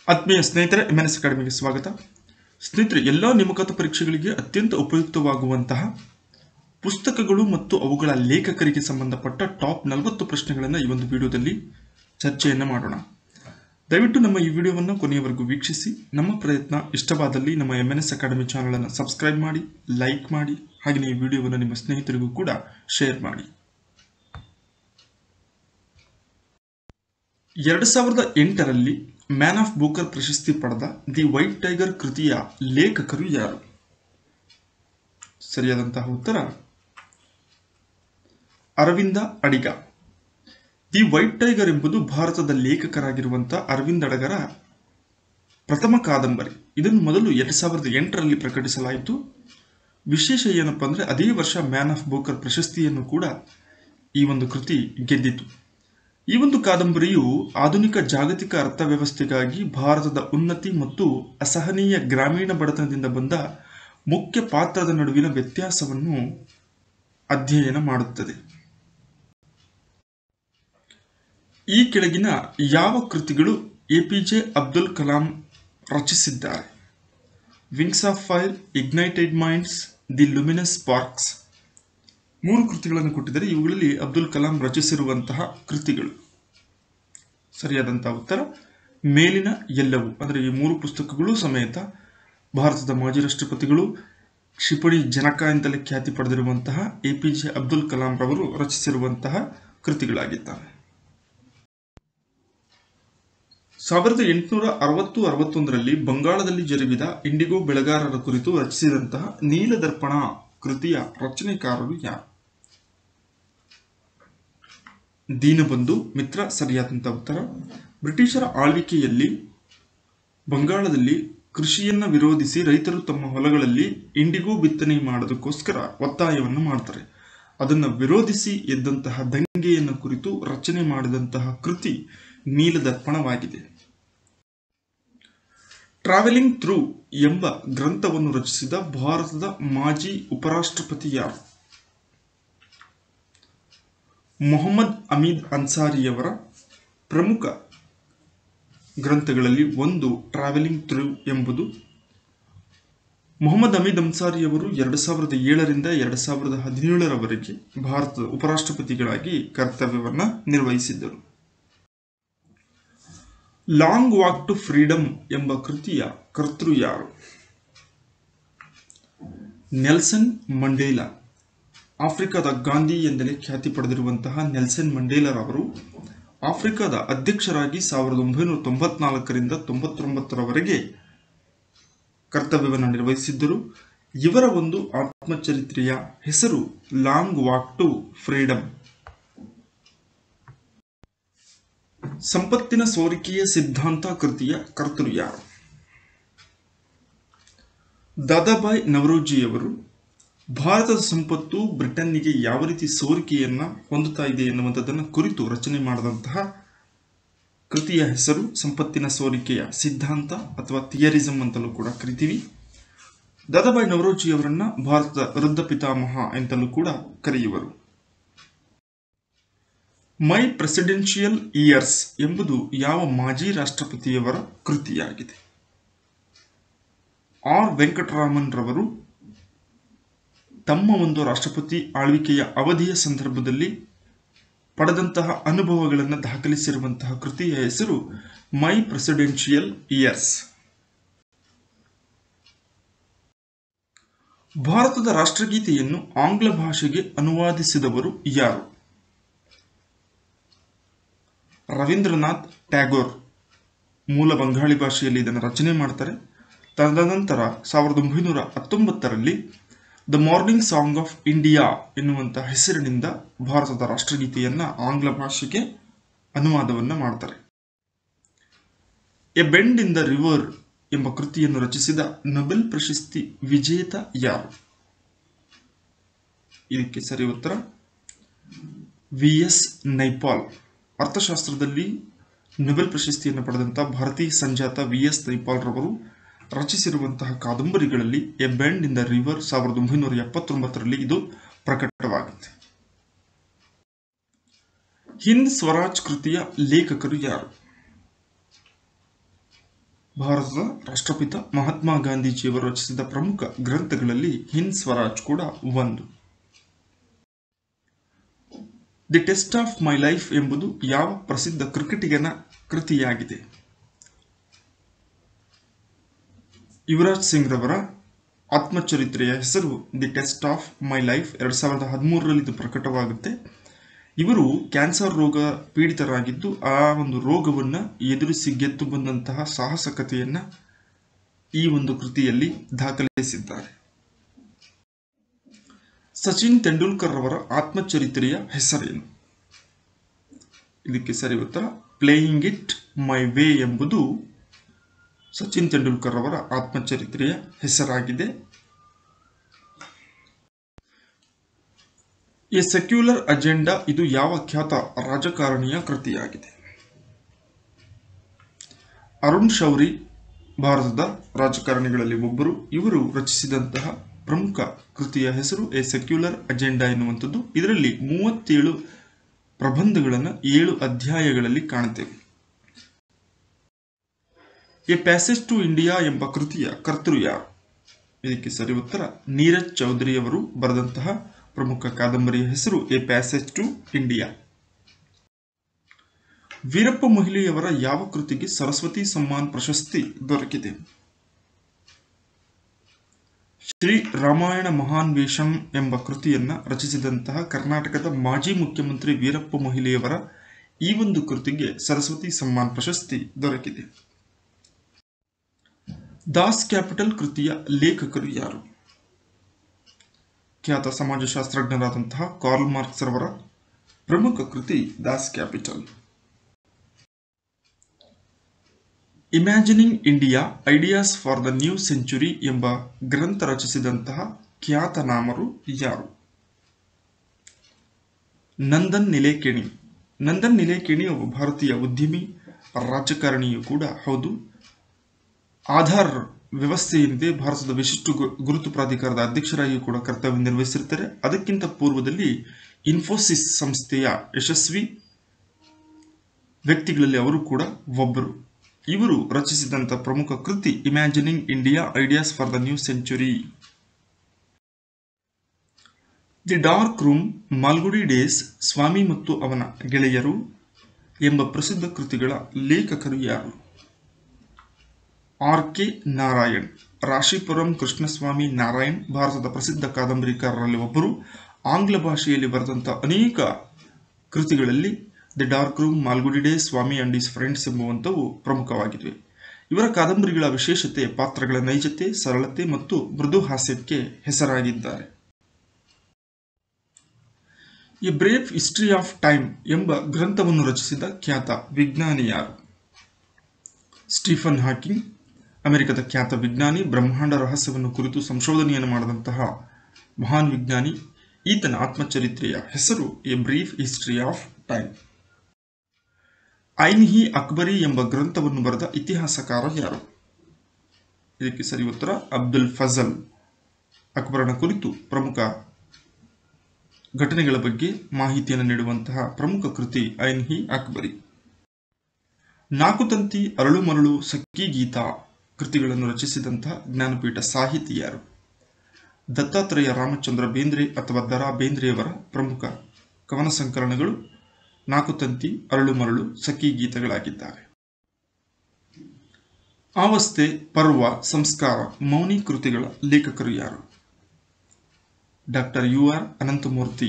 ಆತ್ಮೀಯ ಸ್ನೇಹಿತರೆ M N S ಅಕಾಡೆಮಿಗೆ ಸ್ವಾಗತ ಸ್ನೇಹಿತರೆ ಎಲ್ಲ ನೇಮಕಾತಿ ಪರೀಕ್ಷೆಗಳಿಗೆ ಅತ್ಯಂತ ಉಪಯುಕ್ತವಾಗುವಂತಹ ಪುಸ್ತಕಗಳು ಮತ್ತು ಅವುಗಳ ಲೇಖಕರಿಗೆ ಸಂಬಂಧಪಟ್ಟ ಟಾಪ್ ನಲವತ್ತು ಪ್ರಶ್ನೆಗಳನ್ನು ಈ ಒಂದು ವಿಡಿಯೋದಲ್ಲಿ ಚರ್ಚೆಯನ್ನು ಮಾಡೋಣ ದಯವಿಟ್ಟು ನಮ್ಮ ಈ ವಿಡಿಯೋವನ್ನು ಕೊನೆಯವರೆಗೂ ವೀಕ್ಷಿಸಿ ನಮ್ಮ ಪ್ರಯತ್ನ ಇಷ್ಟವಾದಲ್ಲಿ ನಮ್ಮ ಎಮ್ ಎನ್ ಎಸ್ ಅಕಾಡೆಮಿ ಚಾನಲನ್ನು ಸಬ್ಸ್ಕ್ರೈಬ್ ಮಾಡಿ ಲೈಕ್ ಮಾಡಿ ಹಾಗೆಯೇ ಈ ವಿಡಿಯೋವನ್ನು ನಿಮ್ಮ ಸ್ನೇಹಿತರಿಗೂ ಕೂಡ ಶೇರ್ ಮಾಡಿ ಎರಡು ಸಾವಿರದ ಎಂಟರಲ್ಲಿ ಮ್ಯಾನ್ ಆಫ್ ಬೂಕರ್ ಪ್ರಶಸ್ತಿ ಪಡೆದ ದಿ ವೈಟ್ ಟೈಗರ್ ಕೃತಿಯ ಲೇಖಕರು ಯಾರು ಸರಿಯಾದಂತಹ ಉತ್ತರ Aravind Adiga the white tiger ಎಂಬುದು ಭಾರತದ ಲೇಖಕರಾಗಿರುವಂತಹ ಅರವಿಂದ್ ಅಡಗರ ಪ್ರಥಮ ಕಾದಂಬರಿ ಇದನ್ನು ಮೊದಲು ಎರಡ್ ಸಾವಿರದ ಎಂಟರಲ್ಲಿ ಪ್ರಕಟಿಸಲಾಯಿತು ವಿಶೇಷ ಏನಪ್ಪಾ ಅಂದ್ರೆ ಅದೇ ವರ್ಷ ಮ್ಯಾನ್ ಆಫ್ ಬೂಕರ್ ಪ್ರಶಸ್ತಿಯನ್ನು ಕೂಡ ಈ ಒಂದು ಕೃತಿ ಗೆದ್ದಿತು ಈ ಒಂದು ಕಾದಂಬರಿಯು ಆಧುನಿಕ ಜಾಗತಿಕ ಅರ್ಥವ್ಯವಸ್ಥೆಗಾಗಿ ಭಾರತದ ಉನ್ನತಿ ಮತ್ತು ಅಸಹನೀಯ ಗ್ರಾಮೀಣ ಬಡತನದಿಂದ ಬಂದ ಮುಖ್ಯ ಪಾತ್ರದ ನಡುವಿನ ವ್ಯತ್ಯಾಸವನ್ನು ಅಧ್ಯಯನ ಮಾಡುತ್ತದೆ ಈ ಕೆಳಗಿನ ಯಾವ ಕೃತಿಗಳು ಎಪಿಜೆ ಅಬ್ದುಲ್ ಕಲಾಂ ರಚಿಸಿದ್ದಾರೆ wings of fire ignited minds the luminous sparks ಮೂರು ಕೃತಿಗಳನ್ನು ಕೊಟ್ಟಿದ್ದಾರೆ ಇವುಗಳಲ್ಲಿ ಅಬ್ದುಲ್ ಕಲಾಂ ರಚಿಸಿರುವಂತಹ ಕೃತಿಗಳು ಸರಿಯಾದಂತಹ ಉತ್ತರ ಮೇಲಿನ ಎಲ್ಲವೂ ಅಂದರೆ ಈ ಮೂರು ಪುಸ್ತಕಗಳು ಸಮೇತ ಭಾರತದ ಮಾಜಿ ರಾಷ್ಟ್ರಪತಿಗಳು ಕ್ಷಿಪಣಿ ಜನಕ ಎಂತಲೇ ಖ್ಯಾತಿ ಪಡೆದಿರುವಂತಹ A P J Abdul Kalam ರವರು ರಚಿಸಿರುವಂತಹ ಕೃತಿಗಳಾಗಿದ್ದಾವೆ ಸಾವಿರದ ಎಂಟುನೂರ ಅರವತ್ತು ಅರವತ್ತೊಂದರಲ್ಲಿ ಬಂಗಾಳದಲ್ಲಿ ಜರುಗಿದ ಇಂಡಿಗೋ ಬೆಳೆಗಾರರ ಕುರಿತು ರಚಿಸಿದಂತಹ ನೀಲದರ್ಪಣ ಕೃತಿಯ ರಚನೆಕಾರರು ಯಾರು ದೀನಬಂಧು ಮಿತ್ರ ಸರಿಯಾದಂತಹ ಉತ್ತರ ಬ್ರಿಟಿಷರ ಆಳ್ವಿಕೆಯಲ್ಲಿ ಬಂಗಾಳದಲ್ಲಿ ಕೃಷಿಯನ್ನ ವಿರೋಧಿಸಿ ರೈತರು ತಮ್ಮ ಹೊಲಗಳಲ್ಲಿ ಇಂಡಿಗೋ ಬಿತ್ತನೆ ಮಾಡೋದಕ್ಕೋಸ್ಕರ ಒತ್ತಾಯವನ್ನು ಮಾಡ್ತಾರೆ ಅದನ್ನು ವಿರೋಧಿಸಿ ಎದ್ದಂತಹ ದಂಗೆಯನ್ನು ಕುರಿತು ರಚನೆ ಮಾಡಿದಂತಹ ಕೃತಿ ನೀಲದರ್ಪಣವಾಗಿದೆ ಟ್ರಾವೆಲಿಂಗ್ ಥ್ರೂ ಎಂಬ ಗ್ರಂಥವನ್ನು ರಚಿಸಿದ ಭಾರತದ ಮಾಜಿ ಉಪರಾಷ್ಟ್ರಪತಿ ಯಾರು ಮೊಹಮ್ಮದ್ ಅಮೀದ್ ಅನ್ಸಾರಿಯವರ ಪ್ರಮುಖ ಗ್ರಂಥಗಳಲ್ಲಿ ಒಂದು ಟ್ರಾವೆಲಿಂಗ್ ಥ್ರೂ ಎಂಬುದು ಮೊಹಮ್ಮದ್ ಅಮೀದ್ ಅನ್ಸಾರಿಯವರು ಎರಡು ಸಾವಿರದ ಏಳರಿಂದ ಎರಡು ಸಾವಿರದ ಹದಿನೇಳರವರೆಗೆ ಭಾರತದ ಉಪರಾಷ್ಟ್ರಪತಿಗಳಾಗಿ ಕರ್ತವ್ಯವನ್ನ ನಿರ್ವಹಿಸಿದ್ದರು ಲಾಂಗ್ ವಾಕ್ ಟು ಫ್ರೀಡಮ್ ಎಂಬ ಕೃತಿಯ ಕರ್ತೃ ಯಾರು ನೆಲ್ಸನ್ ಮಂಡೇಲಾ ಆಫ್ರಿಕಾದ ಗಾಂಧಿ ಎಂದಲೇ ಖ್ಯಾತಿ ಪಡೆದಿರುವಂತಹ ನೆಲ್ಸನ್ ಮಂಡೇಲರವರು ಆಫ್ರಿಕಾದ ಅಧ್ಯಕ್ಷರಾಗಿ ಸಾವಿರದ ಒಂಬೈನೂರ ತೊಂಬತ್ನಾಲ್ಕರಿಂದ ತೊಂಬತ್ತೊಂಬತ್ತರವರೆಗೆ ಕರ್ತವ್ಯವನ್ನು ನಿರ್ವಹಿಸಿದ್ದರು ಇವರ ಒಂದು ಆತ್ಮಚರಿತ್ರೆಯ ಹೆಸರು ಲಾಂಗ್ ವಾಕ್ ಟು ಫ್ರೀಡಮ್ ಸಂಪತ್ತಿನ ಸೋರಿಕೆಯ ಸಿದ್ಧಾಂತ ಕೃತಿಯ ಕರ್ತೃ ಯಾರು ದಾದಾಬಾಯ್ ನವರೋಜಿಯವರು ಭಾರತದ ಸಂಪತ್ತು ಬ್ರಿಟನ್ನಿಗೆ ಯಾವ ರೀತಿ ಸೋರಿಕೆಯನ್ನ ಹೊಂದುತ್ತಾ ಇದೆ ಎನ್ನುವಂಥದ್ದನ್ನು ಕುರಿತು ರಚನೆ ಮಾಡಿದಂತಹ ಕೃತಿಯ ಹೆಸರು ಸಂಪತ್ತಿನ ಸೋರಿಕೆಯ ಸಿದ್ಧಾಂತ ಅಥವಾ ಥಿಯರಿಸಂ ಅಂತಲೂ ಕೂಡ ಕರಿತೀವಿ ದಾದಾಬಾಯ್ ನವರೋಜಿಯವರನ್ನ ಭಾರತದ ವೃದ್ಧ ಪಿತಾಮಹ ಎಂತಲೂ ಕೂಡ ಕರೆಯುವರು ಮೈ ಪ್ರೆಸಿಡೆನ್ಷಿಯಲ್ ಇಯರ್ಸ್ ಎಂಬುದು ಯಾವ ಮಾಜಿ ರಾಷ್ಟ್ರಪತಿಯವರ ಕೃತಿಯಾಗಿದೆ ಆರ್ ವೆಂಕಟರಾಮನ್ ರವರು ತಮ್ಮ ಒಂದು ರಾಷ್ಟ್ರಪತಿ ಆಳ್ವಿಕೆಯ ಅವಧಿಯ ಸಂದರ್ಭದಲ್ಲಿ ಪಡೆದಂತಹ ಅನುಭವಗಳನ್ನು ದಾಖಲಿಸಿರುವಂತಹ ಕೃತಿಯ ಹೆಸರು ಮೈ ಪ್ರೆಸಿಡೆನ್ಷಿಯಲ್ ಇಯರ್ಸ್ ಭಾರತದ ರಾಷ್ಟ್ರಗೀತೆಯನ್ನು ಆಂಗ್ಲ ಭಾಷೆಗೆ ಅನುವಾದಿಸಿದವರು ಯಾರು ರವೀಂದ್ರನಾಥ್ ಟ್ಯಾಗೋರ್ ಮೂಲ ಬಂಗಾಳಿ ಭಾಷೆಯಲ್ಲಿ ಇದನ್ನು ರಚನೆ ಮಾಡ್ತಾರೆ ತದನಂತರ ಸಾವಿರದ ಒಂಬೈನೂರ ಹತ್ತೊಂಬತ್ತರಲ್ಲಿ the morning song of India ಎನ್ನುವಂಥ ಹೆಸರಿನಿಂದ ಭಾರತದ ರಾಷ್ಟ್ರಗೀತೆಯನ್ನ ಆಂಗ್ಲ ಭಾಷೆಗೆ ಅನುವಾದವನ್ನ ಮಾಡ್ತಾರೆ a bend in the river ಎಂಬ ಕೃತಿಯನ್ನು ರಚಿಸಿದ ನೊಬೆಲ್ ಪ್ರಶಸ್ತಿ ವಿಜೇತ ಯಾರು ಇದಕ್ಕೆ ಸರಿ ಉತ್ತರ ವಿ ಎಸ್ ನೈಪಾಲ್ ಅರ್ಥಶಾಸ್ತ್ರದಲ್ಲಿ ನೊಬೆಲ್ ಪ್ರಶಸ್ತಿಯನ್ನು ಪಡೆದಂತಹ ಭಾರತೀಯ ಸಂಜಾತ ವಿ ಎಸ್ ನೈಪಾಲ್ ರವರು ರಚಿಸಿರುವಂತಹ ಕಾದಂಬರಿಗಳಲ್ಲಿ a bend in the river ಸಾವಿರದ ಒಂಬೈನೂರ ಎಪ್ಪತ್ತೊಂಬತ್ತರಲ್ಲಿ ಇದು ಪ್ರಕಟವಾಗುತ್ತೆ ಹಿಂದ್ ಸ್ವರಾಜ್ ಕೃತಿಯ ಲೇಖಕರು ಯಾರು ಭಾರತದ ರಾಷ್ಟ್ರಪಿತ ಮಹಾತ್ಮ ಗಾಂಧೀಜಿಯವರು ರಚಿಸಿದ ಪ್ರಮುಖ ಗ್ರಂಥಗಳಲ್ಲಿ ಹಿಂದ್ ಸ್ವರಾಜ್ ಕೂಡ ಒಂದು the test of my life ಎಂಬುದು ಯಾವ ಪ್ರಸಿದ್ಧ ಕ್ರಿಕೆಟಿಗನ ಕೃತಿಯಾಗಿದೆ ಯುವರಾಜ್ ಸಿಂಗ್ ರವರ ಆತ್ಮಚರಿತ್ರೆಯ ಹೆಸರು the test of my life ಎರಡ್ ಸಾವಿರದ ಹದಿಮೂರರಲ್ಲಿ ಇದು ಪ್ರಕಟವಾಗುತ್ತೆ ಇವರು ಕ್ಯಾನ್ಸರ್ ರೋಗ ಪೀಡಿತರಾಗಿದ್ದು ಆ ಒಂದು ರೋಗವನ್ನು ಎದುರಿಸಿ ಗೆದ್ದು ಬಂದಂತಹ ಸಾಹಸಕತೆಯನ್ನ ಈ ಒಂದು ಕೃತಿಯಲ್ಲಿ ದಾಖಲಿಸಿದ್ದಾರೆ ಸಚಿನ್ ತೆಂಡೂಲ್ಕರ್ ರವರ ಆತ್ಮಚರಿತ್ರೆಯ ಹೆಸರೇನು ಇದಕ್ಕೆ ಸರಿ ಉತ್ತರ ಪ್ಲೇಯಿಂಗ್ ಇಟ್ ಮೈ ವೇ ಎಂಬುದು ಸಚಿನ್ ತೆಂಡೂಲ್ಕರ್ ಅವರ ಆತ್ಮಚರಿತ್ರೆಯ ಹೆಸರಾಗಿದೆ ಎ ಸೆಕ್ಯುಲರ್ ಅಜೆಂಡಾ ಇದು ಯಾವ ಖ್ಯಾತ ರಾಜಕಾರಣಿಯ ಕೃತಿಯಾಗಿದೆ ಅರುಣ್ ಶೌರಿ ಭಾರತದ ರಾಜಕಾರಣಿಗಳಲ್ಲಿ ಒಬ್ಬರು ಇವರು ರಚಿಸಿದಂತಹ ಪ್ರಮುಖ ಕೃತಿಯ ಹೆಸರು ಎ ಸೆಕ್ಯುಲರ್ ಅಜೆಂಡಾ ಎನ್ನುವಂಥದ್ದು ಇದರಲ್ಲಿ ಮೂವತ್ತೇಳು ಪ್ರಬಂಧಗಳನ್ನು ಏಳು ಅಧ್ಯಾಯಗಳಲ್ಲಿ ಕಾಣುತ್ತೇವೆ ಎ ಪ್ಯಾಸೇಜ್ ಟು ಇಂಡಿಯಾ ಎಂಬ ಕೃತಿಯ ಕರ್ತೃ ಯಾರು ಇದಕ್ಕೆ ಸರಿ ಉತ್ತರ ನೀರಜ್ ಚೌಧರಿ ಅವರು ಬರೆದಂತಹ ಪ್ರಮುಖ ಕಾದಂಬರಿಯ ಹೆಸರು a passage to India Veerappa ಮೊಯ್ಲಿಯವರ ಯಾವ ಕೃತಿಗೆ ಸರಸ್ವತಿ ಸಮ್ಮಾನ್ ಪ್ರಶಸ್ತಿ ದೊರಕಿದೆ ಶ್ರೀ ರಾಮಾಯಣ ಮಹಾನ್ ವೇಷಂ ಎಂಬ ಕೃತಿಯನ್ನ ರಚಿಸಿದಂತಹ ಕರ್ನಾಟಕದ ಮಾಜಿ ಮುಖ್ಯಮಂತ್ರಿ ವೀರಪ್ಪ ಮೊಯ್ಲಿಯವರ ಈ ಒಂದು ಕೃತಿಗೆ ಸರಸ್ವತಿ ಸಮ್ಮಾನ್ ಪ್ರಶಸ್ತಿ ದೊರಕಿದೆ ದಾಸ್ ಕ್ಯಾಪಿಟಲ್ ಕೃತಿಯ ಲೇಖಕರು ಯಾರು ಖ್ಯಾತ ಸಮಾಜಶಾಸ್ತ್ರಜ್ಞರಾದಂತಹ ಕಾರ್ಲ್ ಮಾರ್ಕ್ಸ್ ರವರ ಪ್ರಮುಖ ಕೃತಿ Das Kapital imagining India ideas for the new century ಎಂಬ ಗ್ರಂಥ ರಚಿಸಿದಂತಹ ಖ್ಯಾತನಾಮರು ಯಾರು ನಂದನ್ ನಿಲೇಕೇಣಿ ನಂದನ್ ನಿಲೇಕೇಣಿ ಒಬ್ಬ ಭಾರತೀಯ ಉದ್ಯಮಿ ರಾಜಕಾರಣಿಯೂ ಕೂಡ ಹೌದು ಆಧಾರ್ ವ್ಯವಸ್ಥೆ ಏನಿದೆ ಭಾರತದ ವಿಶಿಷ್ಟ ಗು- ಗುರುತು ಪ್ರಾಧಿಕಾರದ ಅಧ್ಯಕ್ಷರಾಗಿ ಕೂಡ ಕರ್ತವ್ಯ ನಿರ್ವಹಿಸಿರ್ತಾರೆ ಅದಕ್ಕಿಂತ ಪೂರ್ವದಲ್ಲಿ ಇನ್ಫೋಸಿಸ್ ಸಂಸ್ಥೆಯ ಯಶಸ್ವಿ ವ್ಯಕ್ತಿಗಳಲ್ಲಿ ಅವರು ಕೂಡ ಒಬ್ಬರು ಇವರು ರಚಿಸಿದಂಥ ಪ್ರಮುಖ ಕೃತಿ imagining India ideas for the new century the dark room Malgudi days Swami ಮತ್ತು ಅವನ ಗೆಳೆಯರು ಎಂಬ ಪ್ರಸಿದ್ಧ ಕೃತಿಗಳ ಲೇಖಕರು ಯಾರು ಆರ್ ಕೆ ನಾರಾಯಣ್ ರಾಶಿಪುರಂ ಕೃಷ್ಣಸ್ವಾಮಿ ನಾರಾಯಣ್ ಭಾರತದ ಪ್ರಸಿದ್ಧ ಕಾದಂಬರಿಕಾರರಲ್ಲಿ ಒಬ್ಬರು ಆಂಗ್ಲ ಭಾಷೆಯಲ್ಲಿ ಬರೆದಂಥ ಅನೇಕ ಕೃತಿಗಳಲ್ಲಿ the dark room Malgudi days Swami and his friends ಎಂಬುವಂಥವು ಪ್ರಮುಖವಾಗಿವೆ ಇವರ ಕಾದಂಬರಿಗಳ ವಿಶೇಷತೆ ಪಾತ್ರಗಳ ನೈಜತೆ ಸರಳತೆ ಮತ್ತು ಮೃದು ಹಾಸ್ಯಕ್ಕೆ ಹೆಸರಾಗಿದ್ದಾರೆ a brief history of time ಎಂಬ ಗ್ರಂಥವನ್ನು ರಚಿಸಿದ ಖ್ಯಾತ ವಿಜ್ಞಾನಿ ಯಾರು ಸ್ಟೀಫನ್ ಹಾಕಿಂಗ್ ಅಮೆರಿಕದ ಖ್ಯಾತ ವಿಜ್ಞಾನಿ ಬ್ರಹ್ಮಾಂಡ ರಹಸ್ಯವನ್ನು ಕುರಿತು ಸಂಶೋಧನೆಯನ್ನು ಮಾಡಿದಂತಹ ಮಹಾನ್ ವಿಜ್ಞಾನಿ ಈತನ ಆತ್ಮಚರಿತ್ರೆಯ ಹೆಸರು a brief history of time Ain i Akbari ಎಂಬ ಗ್ರಂಥವನ್ನು ಬರೆದ ಇತಿಹಾಸಕಾರ ಯಾರು ಇದಕ್ಕೆ ಸರಿ ಉತ್ತರ ಅಬ್ದುಲ್ ಫಜಲ್ ಅಕ್ಬರನ ಕುರಿತು ಪ್ರಮುಖ ಘಟನೆಗಳ ಬಗ್ಗೆ ಮಾಹಿತಿಯನ್ನು ನೀಡುವಂತಹ ಪ್ರಮುಖ ಕೃತಿ ಐನ್ ಹಿ ಅಕ್ಬರಿ ನಾಲ್ಕು ತಂತಿ ಅರಳು ಮರಳು ಸಕ್ಕಿ ಗೀತ ಕೃತಿಗಳನ್ನು ರಚಿಸಿದಂತಹ ಜ್ಞಾನಪೀಠ ಸಾಹಿತಿ ಯಾರು ದತ್ತಾತ್ರೇಯ ರಾಮಚಂದ್ರ ಬೇಂದ್ರೆ ಅಥವಾ ದರಾ ಬೇಂದ್ರೆಯವರ ಪ್ರಮುಖ ಕವನ ಸಂಕಲನಗಳು ನಾಲ್ಕು ತಂತಿ ಅರಳು ಮರಳು ಸಖಿ ಗೀತಗಳಾಗಿದ್ದಾವೆ ಆವಸ್ಥೆ ಪರ್ವ ಸಂಸ್ಕಾರ ಮೌನಿ ಕೃತಿಗಳ ಲೇಖಕರು ಯಾರು doctor U R Ananthamurthy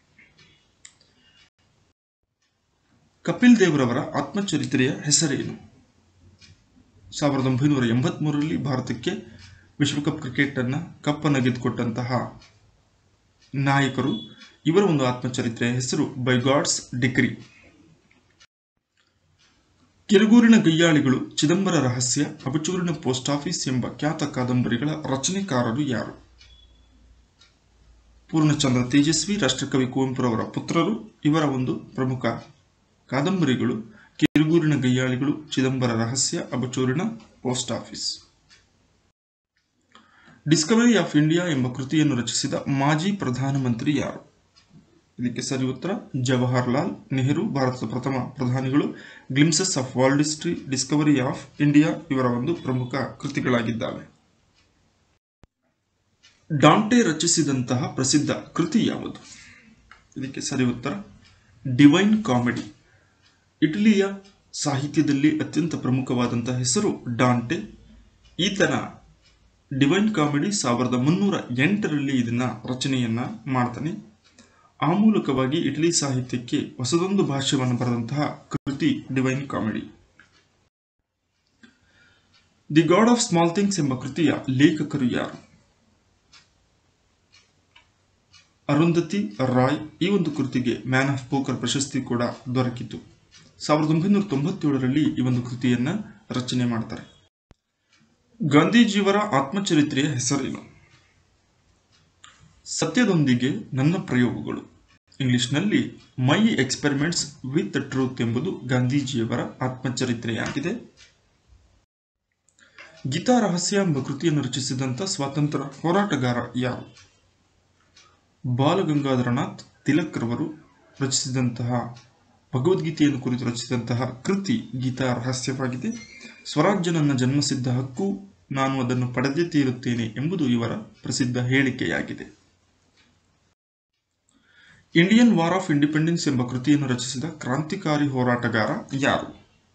Kapil ದೇವ್ರವರ ಆತ್ಮಚರಿತ್ರೆಯ ಹೆಸರೇನು ಸಾವಿರದ ಒಂಬೈನೂರ ಎಂಬತ್ಮೂರರಲ್ಲಿ ಭಾರತಕ್ಕೆ ವಿಶ್ವಕಪ್ ಕ್ರಿಕೆಟ್ ಅನ್ನ ಕಪ್ಪನ್ನು ಗೆದ್ದುಕೊಟ್ಟಂತಹ ನಾಯಕರು ಇವರ ಒಂದು ಆತ್ಮಚರಿತ್ರೆಯ ಹೆಸರು ಬೈ ಗಾಡ್ಸ್ ಡಿಗ್ರಿ ಕಿರುಗೂರಿನ ಗಯ್ಯಾಳಿಗಳು ಚಿದಂಬರ ರಹಸ್ಯ ಅಬಚೂರಿನ ಪೋಸ್ಟ್ ಆಫೀಸ್ ಎಂಬ ಖ್ಯಾತ ಕಾದಂಬರಿಗಳ ರಚನೆಕಾರರು ಯಾರು ಪೂರ್ಣಚಂದ್ರ ತೇಜಸ್ವಿ ರಾಷ್ಟ್ರಕವಿ ಕುವೆಂಪುರವರ ಪುತ್ರರು ಇವರ ಒಂದು ಪ್ರಮುಖ ಕಾದಂಬರಿಗಳು ಕಿರುಗೂರಿನ ಗಯ್ಯಾಳಿಗಳು ಚಿದಂಬರ ರಹಸ್ಯ ಅಬಚೂರಿನ post office discovery of India ಎಂಬ ಕೃತಿಯನ್ನು ರಚಿಸಿದ ಮಾಜಿ ಪ್ರಧಾನಮಂತ್ರಿ ಯಾರು ಇದಕ್ಕೆ ಸರಿ ಉತ್ತರ ಜವಾಹರ್ಲಾಲ್ ನೆಹರು ಭಾರತದ ಪ್ರಥಮ ಪ್ರಧಾನಿಗಳು glimpses of world history discovery of India ಇವರ ಒಂದು ಪ್ರಮುಖ ಕೃತಿಗಳಾಗಿದ್ದಾವೆ ಡಾಂಟೆ ರಚಿಸಿದಂತಹ ಪ್ರಸಿದ್ಧ ಕೃತಿ ಯಾವುದು ಇದಕ್ಕೆ ಸರಿ ಉತ್ತರ ಡಿವೈನ್ ಕಾಮಿಡಿ ಇಟಲಿಯ ಸಾಹಿತ್ಯದಲ್ಲಿ ಅತ್ಯಂತ ಪ್ರಮುಖವಾದಂತಹ ಹೆಸರು ಡಾಂಟೆ ಈತನ ಡಿವೈನ್ ಕಾಮಿಡಿ ಸಾವಿರದ ಮುನ್ನೂರ ಎಂಟರಲ್ಲಿ ಇದನ್ನ ರಚನೆಯನ್ನ ಮಾಡ್ತಾನೆ ಆ ಮೂಲಕವಾಗಿ ಇಟಲಿ ಸಾಹಿತ್ಯಕ್ಕೆ ಹೊಸದೊಂದು ಭಾಷ್ಯವನ್ನು ಬರೆದಂತಹ ಕೃತಿ divine comedy the god of small things ಎಂಬ ಕೃತಿಯ ಲೇಖಕರು ಯಾರು ಅರುಂಧತಿ ರಾಯ್ ಈ ಒಂದು ಕೃತಿಗೆ ಮ್ಯಾನ್ ಆಫ್ ಪೋಕರ್ ಪ್ರಶಸ್ತಿ ಕೂಡ ದೊರಕಿತು ಸಾವಿರದ ಒಂಬೈನೂರ ತೊಂಬತ್ತೇಳರಲ್ಲಿ ಈ ಒಂದು ಕೃತಿಯನ್ನ ರಚನೆ ಮಾಡ್ತಾರೆ ಗಾಂಧೀಜಿಯವರ ಆತ್ಮಚರಿತ್ರೆಯ ಹೆಸರೇನು ಸತ್ಯದೊಂದಿಗೆ ನನ್ನ ಪ್ರಯೋಗಗಳು ಇಂಗ್ಲಿಷ್ನಲ್ಲಿ ಮೈ ಎಕ್ಸ್ಪೆರಿಮೆಂಟ್ಸ್ ವಿತ್ ಟ್ರೂತ್ ಎಂಬುದು ಗಾಂಧೀಜಿಯವರ ಆತ್ಮಚರಿತ್ರೆಯಾಗಿದೆ ಗೀತಾ ರಹಸ್ಯ ಎಂಬ ಕೃತಿಯನ್ನು ರಚಿಸಿದಂಥ ಸ್ವಾತಂತ್ರ್ಯ ಹೋರಾಟಗಾರ ಯಾರು ಬಾಲಗಂಗಾಧರನಾಥ್ ತಿಲಕ್ ರವರು ರಚಿಸಿದಂತಹ ಭಗವದ್ಗೀತೆಯನ್ನು ಕುರಿತು ರಚಿಸಿದಂತಹ ಕೃತಿ ಗೀತಾ ರಹಸ್ಯವಾಗಿದೆ ಸ್ವರಾಜ್ಯ ನನ್ನ ಜನ್ಮಸಿದ್ಧ ಹಕ್ಕು ನಾನು ಅದನ್ನು ಪಡೆದೇ ತೀರುತ್ತೇನೆ ಎಂಬುದು ಇವರ ಪ್ರಸಿದ್ಧ ಹೇಳಿಕೆಯಾಗಿದೆ ಇಂಡಿಯನ್ ವಾರ್ ಆಫ್ ಇಂಡಿಪೆಂಡೆನ್ಸ್ ಎಂಬ ಕೃತಿಯನ್ನು ರಚಿಸಿದ ಕ್ರಾಂತಿಕಾರಿ ಹೋರಾಟಗಾರ ಯಾರು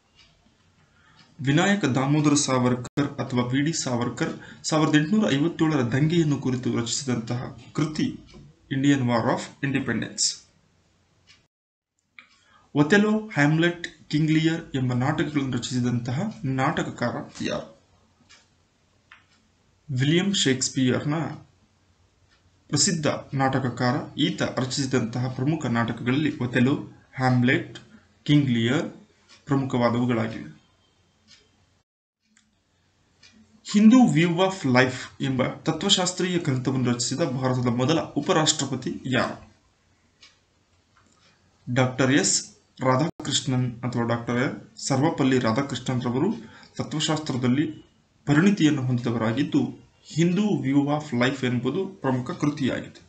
ವಿನಾಯಕ ದಾಮೋದರ ಸಾವರ್ಕರ್ ಅಥವಾ ವಿ ಡಿ ಸಾವರ್ಕರ್ ಸಾವಿರದ ಎಂಟುನೂರ ಐವತ್ತೇಳರ ದಂಗೆಯನ್ನು ಕುರಿತು ರಚಿಸಿದಂತಹ ಕೃತಿ Indian war of independence Othello Hamlet King Lear ಎಂಬ ನಾಟಕಗಳನ್ನು ರಚಿಸಿದಂತಹ ನಾಟಕಕಾರ ಯಾರು ವಿಲಿಯಂ ಶೇಕ್ಸ್ಪಿಯರ್ನ ಪ್ರಸಿದ್ಧ ನಾಟಕಕಾರ ಈತ ರಚಿಸಿದಂತಹ ಪ್ರಮುಖ ನಾಟಕಗಳಲ್ಲಿ ಒಥೆಲೋ ಹ್ಯಾಮ್ಲೆಟ್ ಕಿಂಗ್ಲಿಯರ್ ಪ್ರಮುಖವಾದವುಗಳಾಗಿವೆ ಹಿಂದೂ ವ್ಯೂ ಆಫ್ ಲೈಫ್ ಎಂಬ ತತ್ವಶಾಸ್ತ್ರೀಯ ಗ್ರಂಥವನ್ನು ರಚಿಸಿದ ಭಾರತದ ಮೊದಲ ಉಪರಾಷ್ಟ್ರಪತಿ ಯಾರು ಡಾಕ್ಟರ್ ಎಸ್ ರಾಧಾಕೃಷ್ಣನ್ ಅಥವಾ ಡಾಕ್ಟರ್ ಸರ್ವಪಲ್ಲಿ ರಾಧಾಕೃಷ್ಣನ್ ರವರು ತತ್ವಶಾಸ್ತ್ರದಲ್ಲಿ ಪರಿಣಿತಿಯನ್ನು ಹೊಂದಿದವರಾಗಿದ್ದು ಹಿಂದೂ ವ್ಯೂ ಆಫ್ ಲೈಫ್ ಎಂಬುದು ಪ್ರಮುಖ ಕೃತಿಯಾಗಿದೆ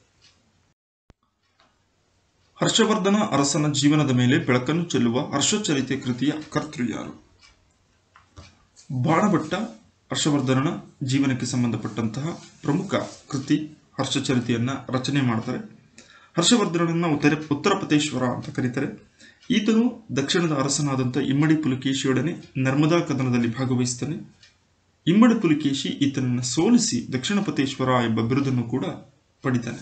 ಹರ್ಷವರ್ಧನ ಅರಸನ ಜೀವನದ ಮೇಲೆ ಬೆಳಕನ್ನು ಚೆಲ್ಲುವ ಹರ್ಷಚರಿತೆ ಕೃತಿಯ ಕರ್ತೃ ಯಾರು ಬಾಣಭಟ್ಟ ಹರ್ಷವರ್ಧನನ ಜೀವನಕ್ಕೆ ಸಂಬಂಧಪಟ್ಟಂತಹ ಪ್ರಮುಖ ಕೃತಿ ಹರ್ಷಚರಿತೆಯನ್ನ ರಚನೆ ಮಾಡ್ತಾರೆ ಹರ್ಷವರ್ಧನನ್ನ ಉತ್ತರ ಉತ್ತರಪತೇಶ್ವರ ಅಂತ ಕರೀತಾರೆ ಈತನು ದಕ್ಷಿಣದ ಅರಸನಾದಂಥ ಇಮ್ಮಡಿ ಪುಲಕೇಶಿಯೊಡನೆ ನರ್ಮದಾ ಕದನದಲ್ಲಿ ಭಾಗವಹಿಸ್ತಾನೆ ಇಮ್ಮಡಿ ಪುಲಕೇಶಿ ಈತನನ್ನು ಸೋಲಿಸಿ ದಕ್ಷಿಣಪತೇಶ್ವರ ಎಂಬ ಬಿರುದನ್ನು ಕೂಡ ಪಡಿತಾನೆ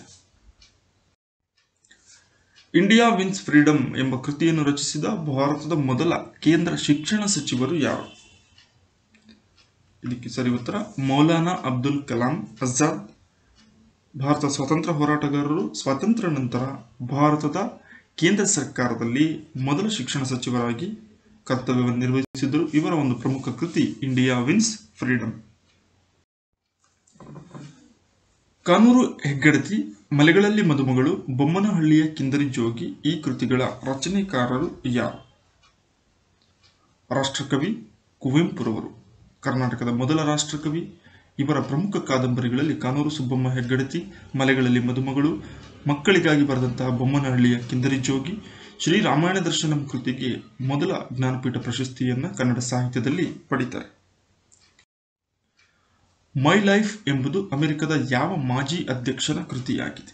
ಇಂಡಿಯಾ ವಿನ್ಸ್ ಫ್ರೀಡಮ್ ಎಂಬ ಕೃತಿಯನ್ನು ರಚಿಸಿದ ಭಾರತದ ಮೊದಲ ಕೇಂದ್ರ ಶಿಕ್ಷಣ ಸಚಿವರು ಯಾರು ಇದಕ್ಕೆ ಸರಿ ಉತ್ತರ ಮೌಲಾನಾ ಅಬ್ದುಲ್ ಕಲಾಂ ಆಜಾದ್ ಭಾರತ ಸ್ವಾತಂತ್ರ್ಯ ಹೋರಾಟಗಾರರು ಸ್ವಾತಂತ್ರ್ಯ ನಂತರ ಭಾರತದ ಕೇಂದ್ರ ಸರ್ಕಾರದಲ್ಲಿ ಮೊದಲ ಶಿಕ್ಷಣ ಸಚಿವರಾಗಿ ಕರ್ತವ್ಯವನ್ನು ನಿರ್ವಹಿಸಿದ್ದರು ಇವರ ಒಂದು ಪ್ರಮುಖ ಕೃತಿ India wins freedom Kanooru Heggadathi ಮಲೆಗಳಲ್ಲಿ ಮದುಮಗಳು ಬೊಮ್ಮನಹಳ್ಳಿಯ ಕಿಂದರಿ ಜೋಗಿ ಈ ಕೃತಿಗಳ ರಚನೆಕಾರರು ಯಾರು ರಾಷ್ಟ್ರಕವಿ ಕುವೆಂಪುರವರು ಕರ್ನಾಟಕದ ಮೊದಲ ರಾಷ್ಟ್ರಕವಿ ಇವರ ಪ್ರಮುಖ ಕಾದಂಬರಿಗಳಲ್ಲಿ ಕಾನೂರು ಸುಬ್ಬಮ್ಮ ಹೆಗ್ಗಡತಿ ಮಲೆಗಳಲ್ಲಿ ಮದುಮಗಳು ಮಕ್ಕಳಿಗಾಗಿ ಬರೆದಂತಹ ಬೊಮ್ಮನಹಳ್ಳಿಯ ಕಿಂದರಿ ಜೋಗಿ ಶ್ರೀ ರಾಮಾಯಣ ದರ್ಶನಂ ಕೃತಿಗೆ ಮೊದಲ ಜ್ಞಾನಪೀಠ ಪ್ರಶಸ್ತಿಯನ್ನ ಕನ್ನಡ ಸಾಹಿತ್ಯದಲ್ಲಿ ಪಡಿತಾರೆ ಮೈ ಲೈಫ್ ಎಂಬುದು ಅಮೆರಿಕದ ಯಾವ ಮಾಜಿ ಅಧ್ಯಕ್ಷನ ಕೃತಿಯಾಗಿದೆ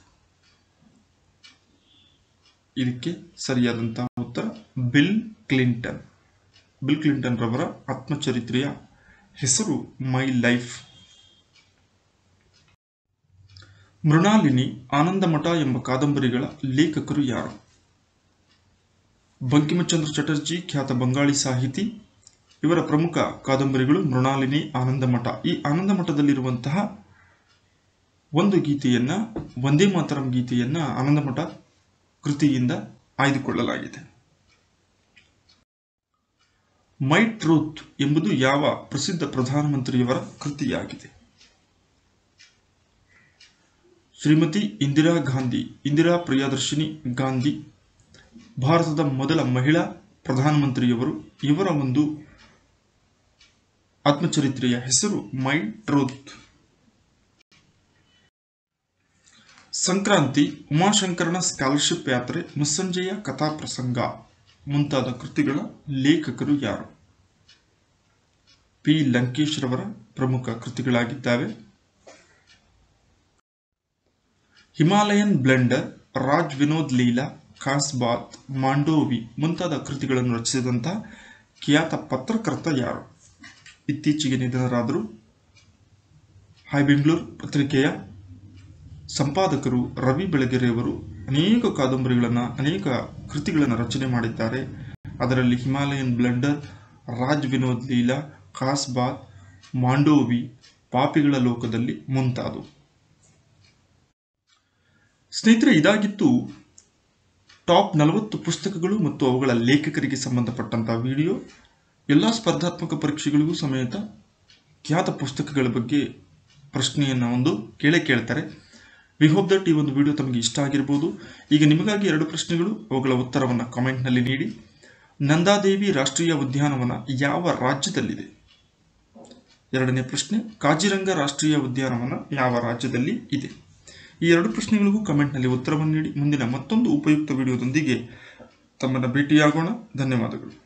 ಇದಕ್ಕೆ ಸರಿಯಾದಂತಹ ಉತ್ತರ ಬಿಲ್ ಕ್ಲಿಂಟನ್ ಬಿಲ್ ಕ್ಲಿಂಟನ್ ರವರ ಆತ್ಮಚರಿತ್ರೆಯ ಹೆಸರು ಮೈ ಲೈಫ್ ಮೃಣಾಲಿನಿ ಆನಂದಮಠ ಎಂಬ ಕಾದಂಬರಿಗಳ ಲೇಖಕರು ಯಾರು ಬಂಕಿಮಚಂದ್ರ ಚಟರ್ಜಿ ಖ್ಯಾತ ಬಂಗಾಳಿ ಸಾಹಿತಿ ಇವರ ಪ್ರಮುಖ ಕಾದಂಬರಿಗಳು ಮೃಣಾಲಿನಿ ಆನಂದಮಠ ಈ ಆನಂದಮಠದಲ್ಲಿರುವಂತಹ ಒಂದು ಗೀತೆಯನ್ನ ಒಂದೇ ಮಾತರಂ ಗೀತೆಯನ್ನ ಆನಂದಮಠ ಕೃತಿಯಿಂದ ಆಯ್ದುಕೊಳ್ಳಲಾಗಿದೆ ಮೈ ಟ್ರೂತ್ ಎಂಬುದು ಯಾವ ಪ್ರಸಿದ್ಧ ಪ್ರಧಾನಮಂತ್ರಿಯವರ ಕೃತಿಯಾಗಿದೆ ಶ್ರೀಮತಿ ಇಂದಿರಾ ಗಾಂಧಿ ಇಂದಿರಾ ಪ್ರಿಯದರ್ಶಿನಿ ಗಾಂಧಿ ಭಾರತದ ಮೊದಲ ಮಹಿಳಾ ಪ್ರಧಾನಮಂತ್ರಿಯವರು ಇವರ ಒಂದು ಆತ್ಮಚರಿತ್ರೆಯ ಹೆಸರು ಮೈ ಟ್ರೂತ್ ಸಂಕ್ರಾಂತಿ ಉಮಾಶಂಕರನ ಸ್ಕಾಲರ್ಶಿಪ್ ಯಾತ್ರೆ ಮುಸ್ಸಂಜೆಯ ಕಥಾ ಪ್ರಸಂಗ ಮುಂತಾದ ಕೃತಿಗಳ ಲೇಖಕರು ಯಾರು ಪಿ ಲಂಕೇಶ್ ರವರ ಪ್ರಮುಖ ಕೃತಿಗಳಾಗಿದ್ದಾವೆ ಹಿಮಾಲಯನ್ ಬ್ಲೆಂಡರ್ ರಾಜ್ ವಿನೋದ್ ಲೀಲಾ ಖಾಸ್ಬಾತ್ ಮಾಂಡೋವಿ ಮುಂತಾದ ಕೃತಿಗಳನ್ನು ರಚಿಸಿದಂತಹ ಖ್ಯಾತ ಪತ್ರಕರ್ತ ಯಾರು ಇತ್ತೀಚೆಗೆ ನಿಧನರಾದರು ಹೈ ಬೆಂಗಳೂರು ಪತ್ರಿಕೆಯ ಸಂಪಾದಕರು ರವಿ ಬೆಳಗೆರೆಯವರು ಅನೇಕ ಕಾದಂಬರಿಗಳನ್ನು ಅನೇಕ ಕೃತಿಗಳನ್ನು ರಚನೆ ಮಾಡಿದ್ದಾರೆ ಅದರಲ್ಲಿ ಹಿಮಾಲಯನ್ ಬ್ಲೆಂಡರ್ ರಾಜ್ ವಿನೋದ್ ಲೀಲಾ ಖಾಸ್ಬಾತ್ ಮಾಂಡೋವಿ ಪಾಪಿಗಳ ಲೋಕದಲ್ಲಿ ಮುಂತಾದವು ಸ್ನೇಹಿತರೆ ಇದಾಗಿತ್ತು ಟಾಪ್ ನಲವತ್ತು ಪುಸ್ತಕಗಳು ಮತ್ತು ಅವುಗಳ ಲೇಖಕರಿಗೆ ಸಂಬಂಧಪಟ್ಟಂತಹ ವಿಡಿಯೋ ಎಲ್ಲ ಸ್ಪರ್ಧಾತ್ಮಕ ಪರೀಕ್ಷೆಗಳಿಗೂ ಸಮೇತ ಖ್ಯಾತ ಪುಸ್ತಕಗಳ ಬಗ್ಗೆ ಪ್ರಶ್ನೆಯನ್ನು ಒಂದು ಕೇಳೇ ಕೇಳ್ತಾರೆ ವಿ ಹೋಪ್ ದಟ್ ಈ ಒಂದು ವಿಡಿಯೋ ತಮಗೆ ಇಷ್ಟ ಆಗಿರ್ಬೋದು ಈಗ ನಿಮಗಾಗಿ ಎರಡು ಪ್ರಶ್ನೆಗಳು ಅವುಗಳ ಉತ್ತರವನ್ನು ಕಾಮೆಂಟ್ನಲ್ಲಿ ನೀಡಿ ನಂದಾದೇವಿ ರಾಷ್ಟ್ರೀಯ ಉದ್ಯಾನವನ ಯಾವ ರಾಜ್ಯದಲ್ಲಿದೆ ಎರಡನೇ ಪ್ರಶ್ನೆ ಕಾಜಿರಂಗ ರಾಷ್ಟ್ರೀಯ ಉದ್ಯಾನವನ ಯಾವ ರಾಜ್ಯದಲ್ಲಿ ಇದೆ ಈ ಎರಡು ಪ್ರಶ್ನೆಗಳಿಗೂ ಕಮೆಂಟ್ನಲ್ಲಿ ಉತ್ತರವನ್ನು ನೀಡಿ ಮುಂದಿನ ಮತ್ತೊಂದು ಉಪಯುಕ್ತ ವಿಡಿಯೋದೊಂದಿಗೆ ತಮ್ಮನ್ನು ಭೇಟಿಯಾಗೋಣ ಧನ್ಯವಾದಗಳು